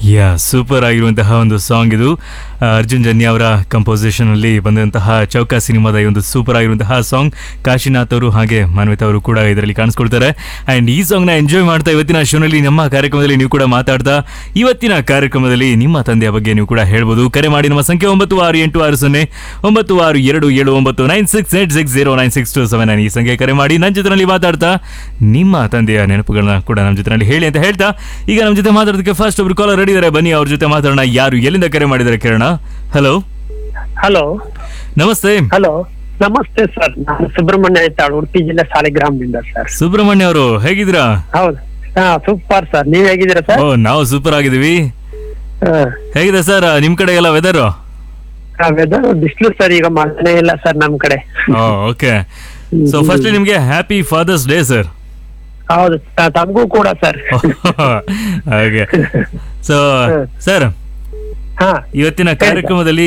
ಯಾ super ಆಗಿರುವಂತಹ ಒಂದು song ಇದು ಆ, ಅರ್ಜುನ್ ಜನ್ಯ ಅವರ ಕಂಪೋಸಿಷನ್ ಅಲ್ಲಿ ಬಂದಂತಹ ಚೌಕ ಸಿನಿಮಾದ ಈ ಒಂದು ಸೂಪರ್ ಆಗಿರುವಂತಹ ಸಾಂಗ್ ಕಾಶಿನಾಥ್ ಅವರು ಹಾಗೆ ಮಾನ್ವಿತಾ ಅವರು ಕೂಡ ಇದರಲ್ಲಿ ಕಾಣಿಸ್ಕೊಳ್ತಾರೆ ಅಂಡ್ ಈ ಸಾಂಗ್ ನ ಎಂಜಾಯ್ ಮಾಡ್ತಾ ಇವತ್ತಿನ ಶೋನಲ್ಲಿ ನಮ್ಮ ಕಾರ್ಯಕ್ರಮದಲ್ಲಿ ನೀವು ಕೂಡ ಮಾತಾಡ್ತಾ ಇವತ್ತಿನ ಕಾರ್ಯಕ್ರಮದಲ್ಲಿ ನಿಮ್ಮ ತಂದೆಯ ಬಗ್ಗೆ ನೀವು ಕೂಡ ಹೇಳ್ಬೋದು ಕರೆ ಮಾಡಿ ನಮ್ಮ ಸಂಖ್ಯೆ ಒಂಬತ್ತು ಆರು ಎಂಟು ಆರು ಸೊನ್ನೆ ಒಂಬತ್ತು ಆರು ಎರಡು ಏಳು ಒಂಬತ್ತು nine six eight six zero nine six two seven nine ಈ ಸಂಖ್ಯೆ ಕರೆ ಮಾಡಿ ನನ್ನ ಜೊತೆನಲ್ಲಿ ಮಾತಾಡ್ತಾ ನಿಮ್ಮ ತಂದೆಯ ನೆನಪುಗಳನ್ನ ಕೂಡ ನಮ್ಮ ಜೊತೆನಲ್ಲಿ ಹೇಳಿ ಅಂತ ಹೇಳ್ತಾ ಈಗ ನಮ್ಮ ಜೊತೆ ಮಾತಾಡೋದಕ್ಕೆ ಫಸ್ಟ್ ಒಬ್ರು ಕಾಲರ್ ರೆಡಿ ಇದ್ದಾರೆ ಬನ್ನಿ ಅವ್ರ ಜೊತೆ ಮಾತಾಡೋಣ ಯಾರು ಎಲ್ಲಿಂದ ಕರೆ ಮಾಡಿದ್ದಾರೆ ಕೇಳೋಣ ಹಲೋ ಹಲೋ ನಮಸ್ತೆ ಹಲೋ ನಮಸ್ತೆ ಸರ್ ನಾನು ಸುಬ್ರಹ್ಮಣ್ಯ ಐತಾಳ್ ಉಡುಪಿ ಜಿಲ್ಲೆ ಸಾಲಿಗ್ರಾಮದಿಂದ ಸರ್ ಸುಬ್ರಹ್ಮಣ್ಯ ಅವರು ಹೇಗಿದ್ದೀರಾ ಹೌದು ಹಾ ಸೂಪರ್ ಸರ್ ನೀವ್ ಹೇಗಿದ್ದೀರಾ ಸರ್ ಓ ನಾವು ಸೂಪರ್ ಆಗಿದ್ದೀವಿ ಹೇಗಿದೆ ಸರ್ ನಿಮ್ ಕಡೆ ಎಲ್ಲ ವೆದರ್ ವೆದರ್ ಬಿಸಿಲು ಸರ್ ಈಗ ಮಳೆನೇ ಇಲ್ಲ ಸರ್ ನಮ್ ಕಡೆ ಓಕೆ ಸೊ ಫಸ್ಟ್ ನಿಮ್ಗೆ ಹ್ಯಾಪಿ ಫಾದರ್ಸ್ ಡೇ ಸರ್ ಹೌದು ತ- ತಮಗೂ ಕೂಡ ಸರ್ ಹಾಗೆ ಸೊ ಸರ್ ಹಾ ಇವತ್ತಿನ ಕಾರ್ಯಕ್ರಮದಲ್ಲಿ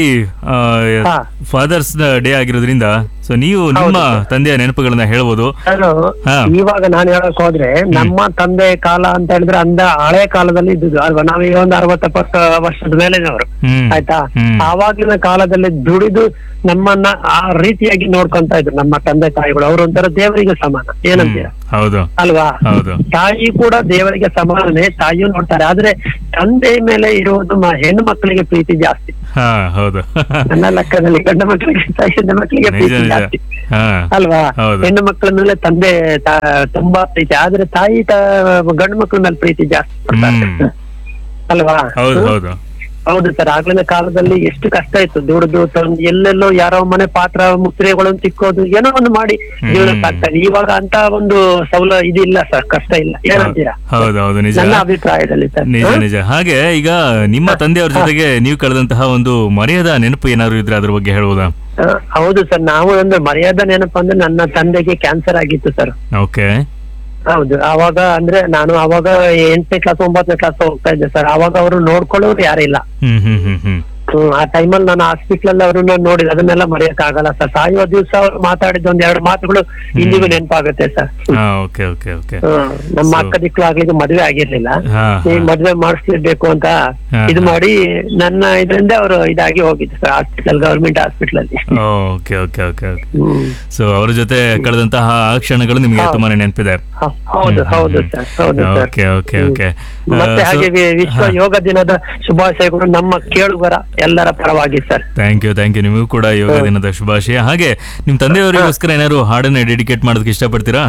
ಹಾ. ಫಾದರ್ಸ್ ಡೇ ಆಗಿರೋದ್ರಿಂದ ಸೊ ನೀವು ನಿಮ್ಮ ತಂದೆಯ ನೆನಪುಗಳನ್ನ ಹೇಳ್ಬೋದು ಸರ್ ಹಾ. ಇವಾಗ ನಾನು ಹೇಳಕ್ ಹೋದ್ರೆ ನಮ್ಮ ತಂದೆ ಕಾಲ ಅಂತ ಹೇಳಿದ್ರೆ ಅಂದ ಹಳೆ ಕಾಲದಲ್ಲಿ ಇದ್ದುದು ಅಲ್ವಾ ನಾವೀಗ ಒಂದು ಅರವತ್ತಪ್ಪತ್ತು ವರ್ಷದ ಮೇಲೆನವರು ಹ್ಮ್ ಆಯ್ತಾ ಹ್ಮ್. ಆವಾಗಿನ ಕಾಲದಲ್ಲಿ ದುಡಿದು ನಮ್ಮನ್ನ ಆ ರೀತಿಯಾಗಿ ನೋಡ್ಕೊಂತ ಇದ್ರು ನಮ್ಮ ತಂದೆ ತಾಯಿಗಳು ಅವ್ರು ಒಂಥರ ದೇವರಿಗೆ ಸಮಾನ ಏನಂತೀರ ಹೌದು ಅಲ್ವಾ ಹೌದು. ತಾಯಿ ಕೂಡ ದೇವರಿಗೆ ಸಮಾನನೇ ತಾಯಿಯೂ ನೋಡ್ತಾರೆ ಆದ್ರೆ ತಂದೆ ಮೇಲೆ ಇರುವುದು ಮ- ಹೆಣ್ಣು ಮಕ್ಕಳಿಗೆ ಪ್ರೀತಿ ಜಾಸ್ತಿ ಹಾ ಹೌದು ನನ್ನ ಲೆಕ್ಕದಲ್ಲಿ ಗಂಡು ಮಕ್ಕಳಿಗೆ ತಾಯಿ ಹೆಣ್ಣು ಮಕ್ಕಳಿಗೆ ನಿಜ ಪ್ರೀತಿ ನಿಜ ಜಾಸ್ತಿ ಹಾ ಅಲ್ವಾ ಹೌದು. ಹೆಣ್ಣು ಮಕ್ಕಳ ಮೇಲೆ ತಂದೆ ತ- ತುಂಬಾ ಪ್ರೀತಿ ಆದ್ರೆ ತಾಯಿ ತ- ಗಂಡು ಮಕ್ಕಳ ಮೇಲೆ ಪ್ರೀತಿ ಜಾಸ್ತಿ ಪಡ್ತಾರೆ ಹ್ಮ್. ಅಲ್ವಾ ಹೌದು ಹೌದು ಹೌದು ಸರ್ ಆಗ್ಲಿನ ಕಾಲದಲ್ಲಿ ಎಷ್ಟು ಕಷ್ಟ ಇತ್ತು ದುಡಿದು ತಂದು ಎಲ್ಲೆಲ್ಲೋ ಯಾರೋ ಮನೆ ಪಾತ್ರ ಮುಸ್ರೆಗಳನ್ನು ತಿಕ್ಕೋದು ಏನೋ ಒಂದು ಮಾಡಿ ಜೀವನ ಸಾಕ್ತಾರೆ ಇವಾಗ ಅಂತ ಒಂದು ಸೌಲ ಇದಿಲ್ಲ ಸರ್ ಕಷ್ಟ ಇಲ್ಲ ಏನಂತೀರಾ ಹೌದು ಹೌದು ನಿಜ ನನ್ನ ಅಭಿಪ್ರಾಯದಲ್ಲಿ ಸರ್ ನಿಜ ನಿಜ ಹಾಗೆ ಈಗ ನಿಮ್ಮ ತಂದೆಯವ್ರ ಜೊತೆಗೆ ನೀವು ಕಳೆದಂತಹ ಒಂದು ಮರೆಯದ ನೆನಪು ಏನಾದ್ರು ಇದ್ರೆ ಅದ್ರ ಬಗ್ಗೆ ಹೇಳ್ಬೋದಾ ಹ, ಹೌದು ಸರ್ ನಾವು ಒಂದು ಮರ್ಯಾದ ನೆನಪು ಅಂದ್ರೆ ನನ್ನ ತಂದೆಗೆ ಕ್ಯಾನ್ಸರ್ ಆಗಿತ್ತು ಸರ್ ಓಕೆ ಹೌದು ಅವಾಗ ಅಂದ್ರೆ ನಾನು ಅವಾಗ ಎಂಟನೇ ಕ್ಲಾಸ್ ಒಂಬತ್ತನೇ ಕ್ಲಾಸ್ ಹೋಗ್ತಾ ಇದ್ದೆ ಸರ್ ಅವಾಗ ಅವರು ನೋಡ್ಕೊಳ್ಳೋರು ಯಾರಿಲ್ಲ ಹ್ಮ್ ಹ್ಮ್ ಹ್ಮ್ ಹ್ಮ್ ಹ್ಮ್, ಆ ಟೈಮಲ್ಲಿ ನಾನು ಹಾಸ್ಪಿಟಲ್ ಅಲ್ಲಿ ಅವ್ರನ್ನ ನೋಡಿದ ಅದನ್ನೆಲ್ಲ ಮರೆಯಕ್ ಆಗಲ್ಲ ಸರ್ ಸಾಯುವ ದಿವಸ ಅವ್ರು ಮಾತಾಡಿದ ಒಂದ್ ಎರಡು ಮಾತುಗಳು ಇಂದಿಗೂ ನೆನಪಾಗುತ್ತೆ ಸರ್ ಹಾ ಓಕೆ ಓಕೆ ಓಕೆ ಹ್ಮ್, ನಮ್ಮ ಅಕ್ಕ ದಿಕ್ಲಾಗ್ಲಿಗೆ ಮದ್ವೆ ಆಗಿರ್ಲಿಲ್ಲ ಹಾ ಈ ಮದ್ವೆ ಮಾಡಿಸ್ಲೇಬೇಕು ಅಂತ ಹಾ, ಇದು ಹಾ. ಮಾಡಿ ನನ್ನ ಇದರಿಂದ ಅವರು ಇದಾಗಿ ಹೋಗಿದ್ದು ಸರ್ ಹಾಸ್ಪಿಟಲ್ ಗವರ್ಮೆಂಟ್ ಹಾಸ್ಪಿಟಲ್ ಅಲ್ಲಿ okay okay okay okay hmm. So ಅವ್ರ ಜೊತೆ ಕಳೆದಂತಹ ಆ ಕ್ಷಣಗಳು ನಿಮಗೆ ತುಂಬಾನೇ ನೆನಪಿದೆ ಹ, ಹೌದು ಹೌದು ಸರ್ ಹೌದು ಸರ್ ಓಕೆ ಓಕೆ ಓಕೆ ಮತ್ತೆ ಹಾಗೆ ವಿ- ವಿಶ್ವ ಯೋಗ ದಿನದ ಶುಭಾಶಯಗಳು ನಮ್ಮ ಕೇಳುಗರ ಎಲ್ಲರ ಪರವಾಗಿ sir thank you thank you ನಿಮಗೂ ಕೂಡ ಯೋಗ ದಿನದ ಶುಭಾಶಯ ಹಾಗೆ ನಿಮ್ ತಂದೆಯವರಿಗೋಸ್ಕರ ಏನಾದ್ರು ಹಾಡನ್ನ ಡೆಡಿಕೇಟ್ ಮಾಡೋದಕ್ಕೆ ಇಷ್ಟಪಡ್ತೀರಾ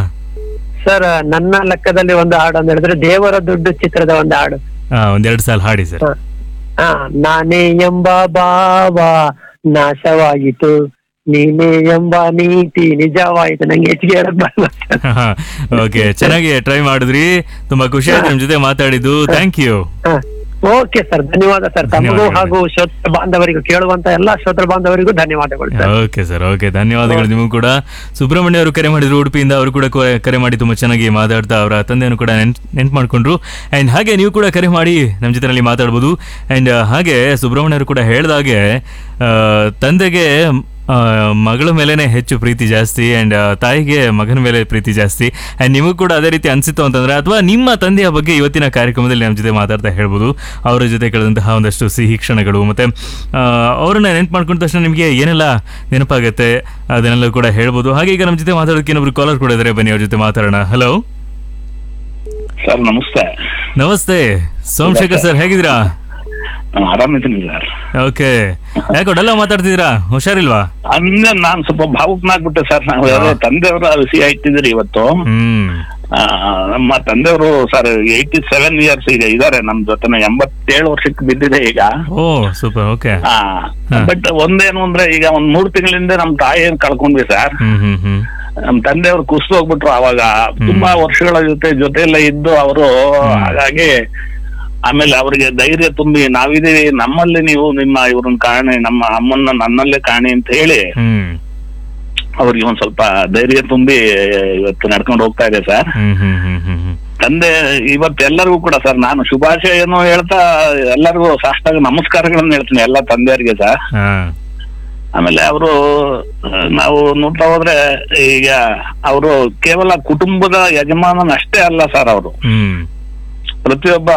ಸರ್ ನನ್ನ ಲೆಕ್ಕದಲ್ಲಿ ಒಂದು ಹಾಡು ಅಂತ ಹೇಳಿದ್ರೆ ದೇವರ ದುಡ್ಡು ಚಿತ್ರದ ಒಂದು ಹಾಡು ಹಾ ಒಂದೆರಡು ಸಾಲ ಹಾಡಿ ಸರ್ ಹ. ಹ, ನಾನೇ ಎಂಬ ಭಾವ ನಾಶವಾಯಿತು ನೀನೇ ಎಂಬ ನೀತಿ ನಿಜವಾಯಿತು ನಂಗೆ ಹೆಚ್ಚಿಗೆ ಹೇಳಕ್ ಬರಲ್ಲ ಸರ್. ಓಕೆ ಚೆನ್ನಾಗಿ ಟ್ರೈ ಮಾಡಿದ್ರಿ ತುಂಬಾ ಖುಷಿ ಆಯ್ತು ನಿಮ್ ಜೊತೆ ಮಾತಾಡಿದ್ದು ಥ್ಯಾಂಕ್ ಯು ಹ. ಓಕೆ ಸರ್ ಧನ್ಯವಾದ ಸರ್ ತಮಗೂ ಧನ್ಯವಾದಗಳು. ಹಾಗೂ ಶ್ರೋತೃ ಬಾಂಧವರಿಗೂ ಕೇಳುವಂತ ಎಲ್ಲಾ ಶ್ರೋತೃ ಬಾಂಧವರಿಗೂ ಧನ್ಯವಾದಗಳು ಸರ್ ಓಕೆ ಸರ್ ಓಕೆ ಧನ್ಯವಾದಗಳು ನಿಮಗೂ ಕೂಡ ಸುಬ್ರಹ್ಮಣ್ಯ ಅವರು ಕರೆ ಮಾಡಿದ್ರು ಉಡುಪಿಯಿಂದ ಅವರು ಕೂಡ ಕೊ- ಕರೆ ಮಾಡಿ ತುಂಬಾ ಚೆನ್ನಾಗಿ ಮಾತಾಡ್ತಾ ಅವರ ತಂದೆಯನ್ನು ಕೂಡ ನೆನ್ ನೆನ್ಪು ಮಾಡ್ಕೊಂಡ್ರು ಅಂಡ್ ಹಾಗೆ ನೀವು ಕೂಡ ಕರೆ ಮಾಡಿ ನಮ್ಮ ಜೊತೆನಲ್ಲಿ ಮಾತಾಡ್ಬೋದು ಅಂಡ್ ಹಾಗೆ ಸುಬ್ರಹ್ಮಣ್ಯ ಅವರು ಕೂಡ ಹೇಳ್ದಾಗೆ ಆ, ತಂದೆಗೆ ಆ, ಮಗಳ ಮೇಲೇನೆ ಹೆಚ್ಚು ಪ್ರೀತಿ ಜಾಸ್ತಿ ಅಂಡ್ ತಾಯಿಗೆ ಮಗನ ಮೇಲೆ ಪ್ರೀತಿ ಜಾಸ್ತಿ ಅಂಡ್ ನಿಮಗೂ ಕೂಡ ಅದೇ ರೀತಿ ಅನ್ಸಿತ್ತು ಅಂತಂದ್ರೆ ಅಥವಾ ನಿಮ್ಮ ತಂದೆಯ ಬಗ್ಗೆ ಇವತ್ತಿನ ಕಾರ್ಯಕ್ರಮದಲ್ಲಿ ನಮ್ಮ ಜೊತೆ ಮಾತಾಡ್ತಾ ಹೇಳ್ಬೋದು ಅವರ ಜೊತೆ ಕಳೆದಂತಹ ಒಂದಷ್ಟು ಸಿಹಿ ಕ್ಷಣಗಳು ಮತ್ತೆ ಆ, ಅವ್ರನ್ನ ನೆನ್ಪು ಮಾಡ್ಕೊಂಡ ತಕ್ಷಣ ನಿಮಗೆ ಏನೆಲ್ಲ ನೆನಪಾಗುತ್ತೆ ಅದನ್ನೆಲ್ಲ ಕೂಡ ಹೇಳ್ಬೋದು ಹಾಗೆ ಈಗ ನಮ್ಮ ಜೊತೆ ಮಾತಾಡೋದಕ್ಕೆ ಇನ್ನೊಬ್ರು ಕಾಲರ್ ಕೂಡ ಇದ್ದಾರೆ ಬನ್ನಿ ಅವ್ರ ಜೊತೆ ಮಾತಾಡೋಣ ಹಲೋ ಸರ್ ನಮಸ್ತೆ ನಮಸ್ತೆ ಸೋಮಶೇಖರ್ ಸರ್ ಹೇಗಿದ್ದೀರಾ ನಾನು ಆರಾಮಿದ್ದೀನಿ ಸರ್ ಓಕೆ ಯಾಕೋ ಡಲ್ಲ ಮಾತಾಡ್ತಿದ್ದೀರಾ ಹುಷಾರಿಲ್ವಾ ಅಂದ್ರೆ ನಾನ್ ಸ್ವಲ್ಪ ಭಾವುಕನಾಗ್ಬಿಟ್ಟೆ ಸರ್ ನಾವು ಯಾರೋ ತಂದೆಯವರ ವಿಷಯ ಇಟ್ಟಿದ್ರಿ ಇವತ್ತು ಹ್ಮ್ ಆ, ನಮ್ಮ ತಂದೆಯವರು ಸರ್ ಏಯ್ಟಿ ಸೆವೆನ್ ಇಯರ್ಸ್ ಈಗ ಇದಾರೆ ನಮ್ ಜೊತೆ ಎಂಬತ್ತೇಳು ವರ್ಷಕ್ಕೆ ಬಿದ್ದಿದೆ ಈಗ ಓ ಸೂಪರ್ ಓಕೆ ಆ ಬಟ್ ಒಂದೇನು ಅಂದ್ರೆ ಈಗ ಒಂದ್ ಮೂರ್ ತಿಂಗಳಿಂದ ನಮ್ ತಾಯಿಯನ್ ಕಳ್ಕೊಂಡ್ವಿ ಸರ್ ಹ್ಮ್ ಹ್ಮ್ ಹ್ಮ್ ನಮ್ ತಂದೆಯವರು ಕುಸ್ತು ಹೋಗ್ಬಿಟ್ರು ಅವಾಗ ತುಂಬಾ ವರ್ಷಗಳ ಜೊತೆ ಜೊತೆಯಲ್ಲ ಇದ್ದು ಅವರು ಹಾಗಾಗಿ ಆಮೇಲೆ ಅವ್ರಿಗೆ ಧೈರ್ಯ ತುಂಬಿ ನಾವಿದೀವಿ ನಮ್ಮಲ್ಲಿ ನೀವು ನಿಮ್ಮ ಇವ್ರನ್ನ ಕಾಣಿ ನಮ್ಮ ಅಮ್ಮನ್ನ ನನ್ನಲ್ಲೇ ಕಾಣಿ ಅಂತ ಹೇಳಿ ಹ್ಮ್ ಅವ್ರಿಗೆ ಒಂದ್ ಸ್ವಲ್ಪ ಧೈರ್ಯ ತುಂಬಿ ಇವತ್ತು ನಡ್ಕೊಂಡು ಹೋಗ್ತಾ ಇದೆ ಸರ್ ಹ್ಮ್ ಹ್ಮ್ ಹ್ಮ್ ಹ್ಮ್ ಹ್ಮ್ ತಂದೆ ಇವತ್ತು ಎಲ್ಲರಿಗೂ ಕೂಡ ಸರ್ ನಾನು ಶುಭಾಶಯನು ಹೇಳ್ತಾ ಎಲ್ಲರಿಗೂ ಸಾಷ್ಟಾಗ ನಮಸ್ಕಾರಗಳನ್ನ ಹೇಳ್ತೀನಿ ಎಲ್ಲ ತಂದೆಯರಿಗೆ ಸರ್ ಹಾ ಆಮೇಲೆ ಅವರು ನಾವು ನೋಡ್ತಾ ಹೋದ್ರೆ ಈಗ ಅವರು ಕೇವಲ ಕುಟುಂಬದ ಯಜಮಾನನ್ ಅಷ್ಟೇ ಅಲ್ಲ ಸರ್ ಅವರು ಹ್ಮ್ ಪ್ರತಿಯೊಬ್ಬ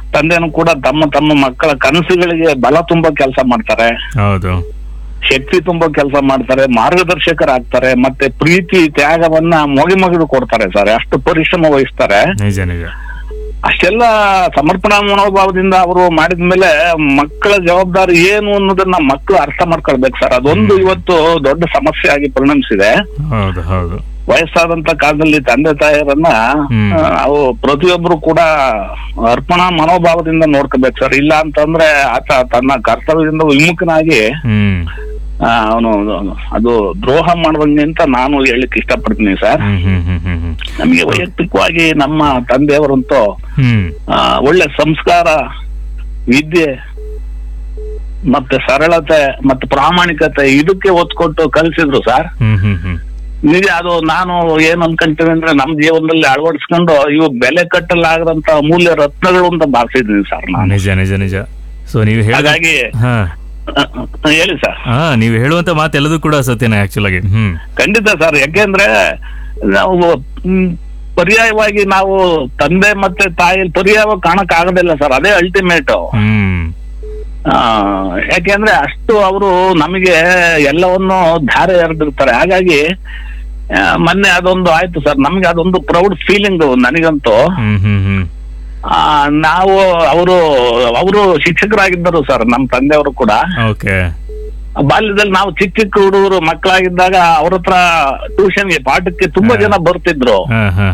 ತಂದೆನೂ ಕೂಡ ತಮ್ಮ ತಮ್ಮ ಮಕ್ಕಳ ಕನಸುಗಳಿಗೆ ಬಲ ತುಂಬಾ ಕೆಲಸ ಮಾಡ್ತಾರೆ ಹೌದು ಶಕ್ತಿ ತುಂಬಾ ಕೆಲಸ ಮಾಡ್ತಾರೆ ಮಾರ್ಗದರ್ಶಕರಾಗ್ತಾರೆ ಮತ್ತೆ ಪ್ರೀತಿ ತ್ಯಾಗವನ್ನ ಮೊಗೆ ಮಗದು ಕೊಡ್ತಾರೆ ಸರ್ ಅಷ್ಟು ಪರಿಶ್ರಮ ವಹಿಸ್ತಾರೆ ನಿಜ ನಿಜ ಅಷ್ಟೆಲ್ಲ ಸಮರ್ಪಣಾ ಮನೋಭಾವದಿಂದ ಅವರು ಮಾಡಿದ್ಮೇಲೆ ಮಕ್ಕಳ ಜವಾಬ್ದಾರಿ ಏನು ಅನ್ನೋದನ್ನ ಮಕ್ಕಳು ಅರ್ಥ ಮಾಡ್ಕೊಳ್ಬೇಕು ಸರ್ ಅದೊಂದು ಇವತ್ತು ದೊಡ್ಡ ಸಮಸ್ಯೆ ಆಗಿ ಪರಿಣಮಿಸಿದೆ ಹೌದು ಹೌದು ವಯಸ್ಸಾದಂತ ಕಾಲದಲ್ಲಿ ತಂದೆ ತಾಯಿಯರನ್ನ ಹ್ಮ್. ಆ, ಅವು ಪ್ರತಿಯೊಬ್ರು ಕೂಡ ಅರ್ಪಣಾ ಮನೋಭಾವದಿಂದ ನೋಡ್ಕೋಬೇಕು ಸರ್ ಇಲ್ಲ ಅಂತಂದ್ರೆ ಆತ ತನ್ನ ಕರ್ತವ್ಯದಿಂದ ವಿಮುಖನಾಗಿ ಹ್ಮ್ ಅವನು ಅದು ದ್ರೋಹ ಮಾಡುವಂಗೆ ಅಂತ ನಾನು ಹೇಳಿಕ್ ಇಷ್ಟಪಡ್ತೀನಿ ಸರ್ ಹ್ಮ್ ಹ್ಮ್ ಹ್ಮ್ ಹ್ಮ್ ಹ್ಮ್ ನಮಗೆ ವೈಯಕ್ತಿಕವಾಗಿ ನಮ್ಮ ತಂದೆಯವರಂತೂ ಹ್ಮ್ ಆ, ಒಳ್ಳೆ ಸಂಸ್ಕಾರ ವಿದ್ಯೆ ಮತ್ತೆ ಸರಳತೆ ಮತ್ತೆ ಪ್ರಾಮಾಣಿಕತೆ ಇದಕ್ಕೆ ಒತ್ತು ಕೊಟ್ಟು ಕಲಿಸಿದ್ರು ಸರ್ ಹ್ಮ್ ಹ್ಮ್ ಹ್ಮ್ ನಿಜ ಅದು ನಾನು ಏನ್ ಅನ್ಕೊಂತೀನಿ ಅಂದ್ರೆ ನಮ್ ಜೀವನದಲ್ಲಿ ಅಳವಡಿಸ್ಕೊಂಡು ಇವು ಬೆಲೆ ಕಟ್ಟಲಾಗದಂತ ಅಮೂಲ್ಯ ರತ್ನಗಳು ಅಂತ ಭಾವಿಸಿದ್ದೀನಿ ಸರ್ ನಾನು ನಿಜ ನಿಜ ನಿಜ ಸೊ ನೀವು ಹೇಳ ಹಾಗಾಗಿ ಹಾ ಅ, ಅ, ಹೇಳಿ ಸರ್ ಹಾ ನೀವು ಹೇಳುವಂತ ಮಾತೆಲ್ಲದೂ ಕೂಡ ಸತ್ಯನೇ ಆಕ್ಚುಲ್ ಆಗಿ ಹ್ಮ್ ಖಂಡಿತ ಸರ್ ಯಾಕೆಂದ್ರೆ ನಾವು ಮ್, ಪರ್ಯಾಯವಾಗಿ ನಾವು ತಂದೆ ಮತ್ತೆ ತಾಯಿ ಪರ್ಯಾಯವಾಗಿ ಕಾಣಕ್ ಆಗೋದಿಲ್ಲ ಸರ್ ಅದೇ ಅಲ್ಟಿಮೇಟ್ ಹ್ಮ್ ಯಾಕೆಂದ್ರೆ ಅಷ್ಟು ಅವರು ನಮಗೆ ಎಲ್ಲವನ್ನು ಧಾರೆ ಎರೆದಿರ್ತಾರೆ ಹಾಗಾಗಿ ಆ, ಮೊನ್ನೆ ಅದೊಂದು ಆಯ್ತು ಸರ್ ನಮ್ಗೆ ಅದೊಂದು ಪ್ರೌಡ್ ಫೀಲಿಂಗ್ ನನಗಂತೂ ಹ್ಮ್ ಹ್ಮ್ ಹ್ಮ್ ಆ, ನಾವು ಅವರು ಅವರು ಶಿಕ್ಷಕರಾಗಿದ್ದರು ಸರ್ ನಮ್ಮ ತಂದೆಯವರು ಕೂಡ ಓಕೆ ಬಾಲ್ಯದಲ್ಲಿ ನಾವು ಚಿಕ್ಕ ಚಿಕ್ಕ ಹುಡುಗರು ಮಕ್ಕಳಾಗಿದ್ದಾಗ ಅವ್ರ ಹತ್ರ ಟ್ಯೂಷನ್ಗೆ ಪಾಠಕ್ಕೆ ತುಂಬಾ ಜನ ಬರ್ತಿದ್ರು ಹಾ ಹಾ